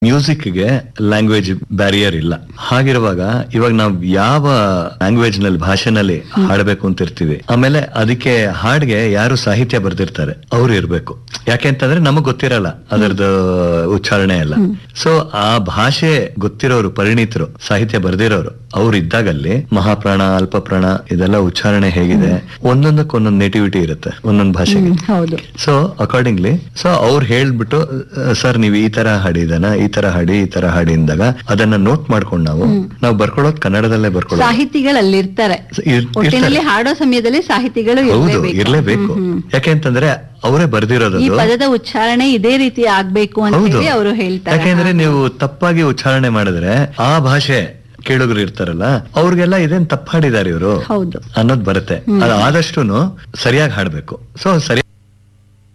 ಮ್ಯೂಸಿಕ್ಗೆ language barrier ಇಲ್ಲ ಹಾಗಿರುವಾಗ ಇವಾಗ ನಾವು ಯಾವ ಲ್ಯಾಂಗ್ವೇಜ್ ನಲ್ಲಿ ಭಾಷೆನಲ್ಲಿ ಹಾಡಬೇಕು ಅಂತ ಇರ್ತೀವಿ ಆಮೇಲೆ ಅದಕ್ಕೆ ಹಾಡ್ಗೆ ಯಾರು ಸಾಹಿತ್ಯ ಬರ್ದಿರ್ತಾರೆ ಅವ್ರು ಇರ್ಬೇಕು ಯಾಕೆಂತಂದ್ರೆ ನಮಗ್ ಗೊತ್ತಿರಲ್ಲ ಅದರದ್ದು ಉಚ್ಚಾರಣೆ ಎಲ್ಲ ಸೊ ಆ ಭಾಷೆ ಗೊತ್ತಿರೋರು ಪರಿಣಿತರು ಸಾಹಿತ್ಯ ಬರ್ದಿರೋರು ಅವ್ರು ಇದ್ದಾಗಲ್ಲಿ ಮಹಾಪ್ರಾಣ ಅಲ್ಪ ಪ್ರಾಣ ಇದೆಲ್ಲ ಉಚ್ಚಾರಣೆ ಹೇಗಿದೆ ಒಂದೊಂದಕ್ಕೆ ಒಂದೊಂದು ನೇಟಿವಿಟಿ ಇರುತ್ತೆ ಒಂದೊಂದು ಭಾಷೆಗೆ ಹೌದು ಸೊ ಅಕಾರ್ಡಿಂಗ್ಲಿ ಸೊ ಅವ್ರು ಹೇಳ್ಬಿಟ್ಟು ಸರ್ ನೀವು ಈ ತರ ಹಾಡಿದನ ಈ ತರ ಹಾಡಿ ಈ ತರ ಹಾಡಿ ಅಂದಾಗ ಅದನ್ನ ನೋಟ್ ಮಾಡ್ಕೊಂಡು ನಾವು ನಾವು ಬರ್ಕೊಳ್ಳೋದು ಕನ್ನಡದಲ್ಲೇ ಬರ್ಕೊಳ್ಳೋದು ಸಾಹಿತಿಗಳು ಅಲ್ಲಿರ್ತಾರೆ ಇರ್- ಒಟ್ಟಿನಲ್ಲಿ ಹಾಡೋ ಸಮಯದಲ್ಲಿ ಸಾಹಿತಿಗಳು ಹೌದು ಇರ್ಲೇಬೇಕು ಇರ್ಲೇಬೇಕು ಯಾಕೆಂತಂದ್ರೆ ಅವರೇ ಈ ಬರ್ದಿರೋದು ಪದದ ಉಚ್ಚಾರಣೆ ಇದೇ ರೀತಿ ಆಗ್ಬೇಕು ಅಂತ ಹೌದು ಹೇಳಿ ಅವರು ಹೇಳ್ತಾರೆ ಯಾಕೆಂದ್ರೆ ನೀವು ತಪ್ಪಾಗಿ ಉಚ್ಚಾರಣೆ ಮಾಡಿದ್ರೆ ಆ ಭಾಷೆ ಕೇಳುಗರು ಇರ್ತಾರಲ್ಲ ಅವ್ರಿಗೆಲ್ಲ ಇದೇನ್ ತಪ್ಪ ಹಾಡಿದಾರೆ ಇವರು ಹೌದು ಅನ್ನೋದು ಬರುತ್ತೆ ಅದು ಆದಷ್ಟುನು ಸರಿಯಾಗಿ ಹಾಡ್ಬೇಕು ಸೊ ಸರಿಯಾಗಿ